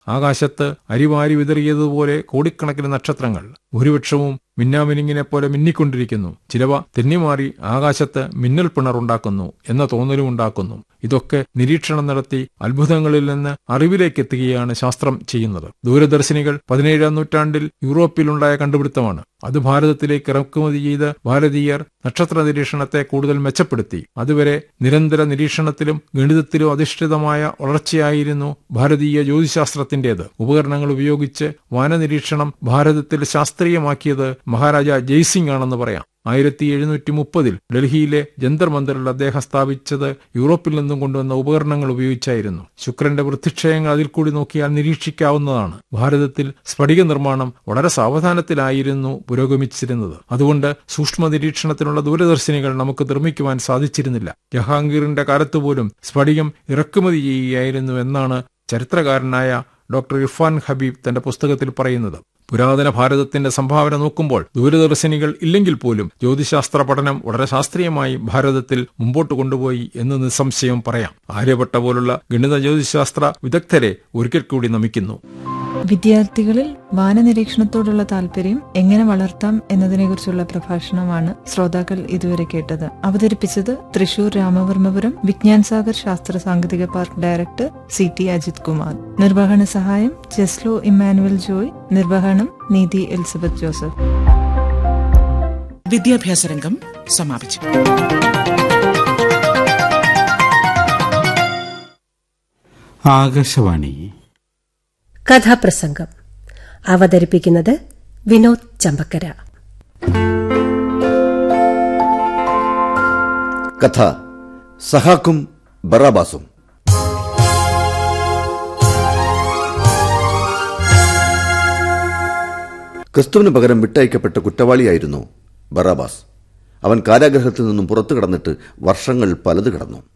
ആകാശത്ത് അരിവാരി വിതറിയതുപോലെ കോടിക്കണക്കിന് നക്ഷത്രങ്ങൾ ഭൂരിപക്ഷവും മിന്നാമിനിങ്ങിനെ പോലെ മിന്നിക്കൊണ്ടിരിക്കുന്നു ചിലവ തെന്നിമാറി ആകാശത്ത് മിന്നൽ പിണറുണ്ടാക്കുന്നു എന്ന തോന്നലും ഉണ്ടാക്കുന്നു ഇതൊക്കെ നിരീക്ഷണം നടത്തി അത്ഭുതങ്ങളിൽ നിന്ന് അറിവിലേക്ക് എത്തുകയാണ് ശാസ്ത്രം ചെയ്യുന്നത് ദൂരദർശിനികൾ പതിനേഴാം നൂറ്റാണ്ടിൽ യൂറോപ്പിലുണ്ടായ കണ്ടുപിടുത്തമാണ് അത് ഭാരതത്തിലേക്ക് ഇറക്കുമതി ചെയ്ത് ഭാരതീയർ നക്ഷത്ര നിരീക്ഷണത്തെ കൂടുതൽ മെച്ചപ്പെടുത്തി അതുവരെ നിരന്തര നിരീക്ഷണത്തിലും ഗണിതത്തിലും അധിഷ്ഠിതമായ വളർച്ചയായിരുന്നു ഭാരതീയ ജ്യോതിശാസ്ത്രത്തിന്റേത് ഉപകരണങ്ങൾ ഉപയോഗിച്ച് വാനനിരീക്ഷണം ഭാരതത്തിൽ ശാസ്ത്രീയമാക്കിയത് മഹാരാജ ജയ്സിംഗ് ആണെന്ന് പറയാം ആയിരത്തി എഴുന്നൂറ്റി മുപ്പതിൽ ഡൽഹിയിലെ ജന്തർ മന്ദറിൽ അദ്ദേഹം സ്ഥാപിച്ചത് യൂറോപ്പിൽ നിന്നും കൊണ്ടുവന്ന ഉപകരണങ്ങൾ ഉപയോഗിച്ചായിരുന്നു ശുക്രന്റെ വൃത്തിക്ഷയങ്ങൾ അതിൽ കൂടി നോക്കിയാൽ നിരീക്ഷിക്കാവുന്നതാണ് ഭാരതത്തിൽ സ്ഫടിക നിർമ്മാണം വളരെ സാവധാനത്തിലായിരുന്നു പുരോഗമിച്ചിരുന്നത് അതുകൊണ്ട് സൂക്ഷ്മ നിരീക്ഷണത്തിനുള്ള ദൂരദർശിനികൾ നമുക്ക് നിർമ്മിക്കുവാൻ സാധിച്ചിരുന്നില്ല ജഹാംഗീറിന്റെ കാലത്തുപോലും സ്ഫടികം ഇറക്കുമതി ചെയ്യുകയായിരുന്നു എന്നാണ് ചരിത്രകാരനായ ഡോക്ടർ ഇർഫാൻ ഹബീബ് തന്റെ പുസ്തകത്തിൽ പറയുന്നത് പുരാതന ഭാരതത്തിന്റെ സംഭാവന നോക്കുമ്പോൾ ദൂരദർശിനികൾ ഇല്ലെങ്കിൽ പോലും ജ്യോതിശാസ്ത്ര പഠനം വളരെ ശാസ്ത്രീയമായി ഭാരതത്തിൽ മുമ്പോട്ട് കൊണ്ടുപോയി എന്ന് നിസ്സംശയം പറയാം ആര്യഭട്ട പോലുള്ള ഗണിത ജ്യോതിശാസ്ത്ര വിദഗ്ധരെ ഒരിക്കൽ കൂടി നമിക്കുന്നു വിദ്യാർത്ഥികളിൽ വാനനിരീക്ഷണത്തോടുള്ള താല്പര്യം എങ്ങനെ വളർത്താം എന്നതിനെക്കുറിച്ചുള്ള പ്രഭാഷണമാണ് ശ്രോതാക്കൾ ഇതുവരെ കേട്ടത് അവതരിപ്പിച്ചത് തൃശൂർ രാമവർമ്മപുരം വിജ്ഞാൻ സാഗർ ശാസ്ത്ര സാങ്കേതിക park director C T Ajith Kumar നിർവഹണ സഹായം ജെസ്ലോ ഇമ്മാനുവൽ ജോയ് നിർവഹണം നീതി എലിസബത്ത് ജോസഫ് വിദ്യാഭ്യാസ രംഗം സമാപിച്ചു ആകാശവാണി കഥാപ്രസംഗം അവതരിപ്പിക്കുന്നത് വിനോദ് ചമ്പക്കര കഥ സഹാക്കും ബറാബാസും ക്രിസ്തുവിന് പകരം വിട്ടയക്കപ്പെട്ട കുറ്റവാളിയായിരുന്നു ബറാബാസ് അവൻ കാരാഗ്രഹത്തിൽ നിന്നും പുറത്തു കടന്നിട്ട് വർഷങ്ങൾ പലത് കടന്നു